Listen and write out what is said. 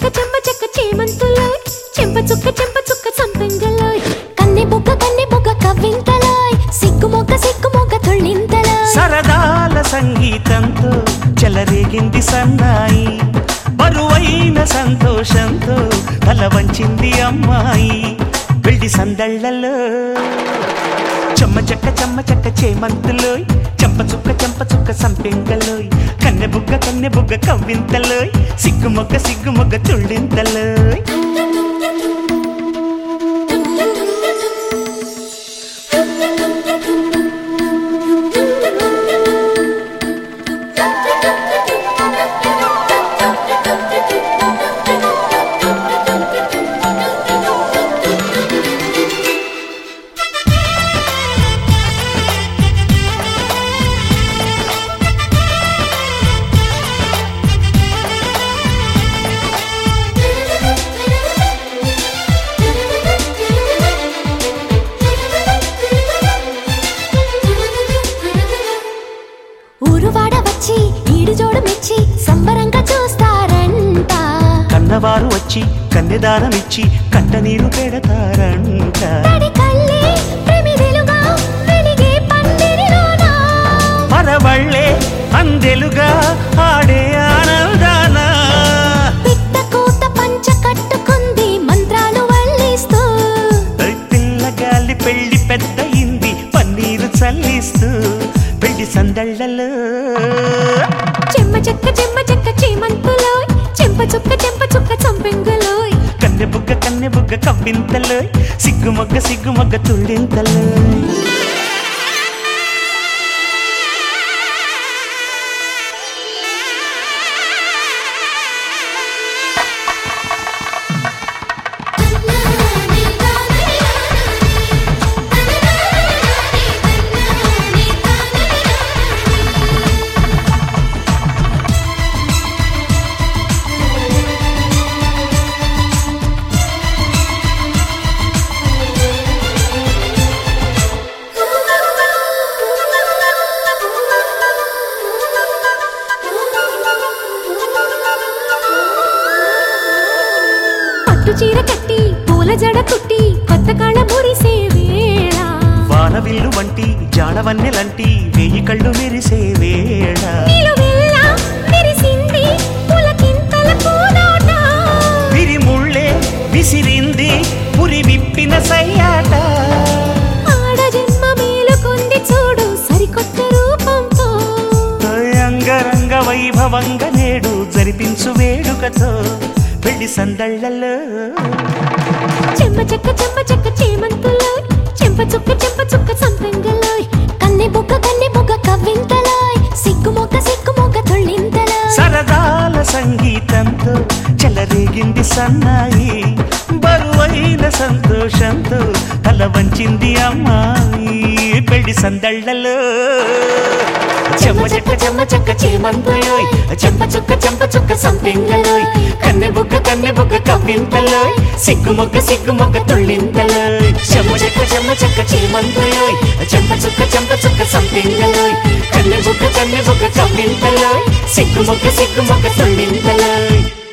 చెక్క చెమ్మ చెక్క చేమంతులో చెంప చుక్క చెంప చుక్క సంపెంగలో కన్నె బుగ్గ కన్నె బుగ్గ కవ్వింతలో సిగ్గు మొగ్గ సిగ్గు మొగ్గ తుళ్ళింతలో సరదాల సంగీతంతో చెలరేగింది సన్నాయి బరువైన సంతోషంతో తల వంచింది అమ్మాయి వెళ్ళి సందళ్ళలో చెమ్మ చెక్క చెమ్మ చెక్క చేమంతులోయ్ చెంప చుక్క చెంప చుక్క సంపెంగలోయ్ కన్నె బుగ్గ కన్నె బుగ్గ కవ్వింతలోయ్ సిగ్గు మొగ్గ సిగ్గు మొగ్గ తుళ్ళింతలోయ్ ఊరువాడ వచ్చి ఈడు జోడు మెచ్చి సంబరంగా చూస్తారంట కన్నవారు వచ్చి కన్నెదానమిచ్చి కంట నీరు పెడతారంట తడి కళ్ళే ప్రమిదెలుగా వెలిగే పందిరిలోనా పరవళ్ళే అందెలుగా ఆడే ఆనందాన పిట్ట కూత పంచ కట్టుకుంది మంత్రాలు వల్లిస్తూ పిల్లగాలి పెళ్లి పెద్దయింది పన్నీరు చల్లిస్తూ పెళ్లి సందళ్ళలో చెమ్మ చెక్క చెమ్మ చెక్క చేమంతులో చెంప చుక్క చెంప చుక్క చంపెంగులో కన్నె బుగ్గ కన్నె బుగ్గ కవ్వింతలో సిగ్గు మొగ్గ సిగ్గు మొగ్గ తుళ్ళింతలో పట్టు చీర కట్టి పూల జడ కుట్టి కొత్త కాళ్ళ మురిసే వేళ వానవిల్లు వంటి జాడవన్నెలంటి వెయ్యి కళ్ళు మెరిసే వేళ నిలువెల్ల మెరిసింది పులకింతల పూదోట విరిముళ్ళే విసిరింది పురి విప్పిన సయ్యాట ఆడ జన్మ మేలుకొంది చూడు సరికొత్త రూపంతో అంగరంగ వైభవంగా నేడు జరిపించు వేడుకతో పెళ్లి సందళ్ళలో చెమ్మ చెక్క చెమ్మ చెక్క చేమంతులో చెంప చుక్క చెంప చుక్క సంపెంగలో కన్నె బుగ్గ కన్నె బుగ్గ కవ్వింతలో సిగ్గు మొగ్గ సిగ్గు మొగ్గ తుళ్ళింతలో సరదాల సంగీతంతో చెలరేగింది సన్నాయి బరువైన సంతోషంతో తల వంచింది అమ్మాయి పెళ్లి సందళ్ళలో చెమ్మ చెక్క చెమ్మ చెక్క చేమంతలోయ్ చెంప చుక్క చెంప చుక్క సంపింగలోయ్ కన్నె బుగ్గ కన్నె బుగ్గ కవ్వింతలోయ్ సిగ్గు మొగ్గ సిగ్గు మొగ్గ తుళ్ళింతలోయ్ చెమ్మ చెక్క చెమ్మ చెక్క చేమంతలోయ్ చెంప చుక్క చెంప చుక్క సంపింగలోయ్ కన్నె బుగ్గ కన్నె బుగ్గ కవ్వింతలోయ్ సిగ్గు మొగ్గ సిగ్గు మొగ్గ తుళ్ళింతలోయ్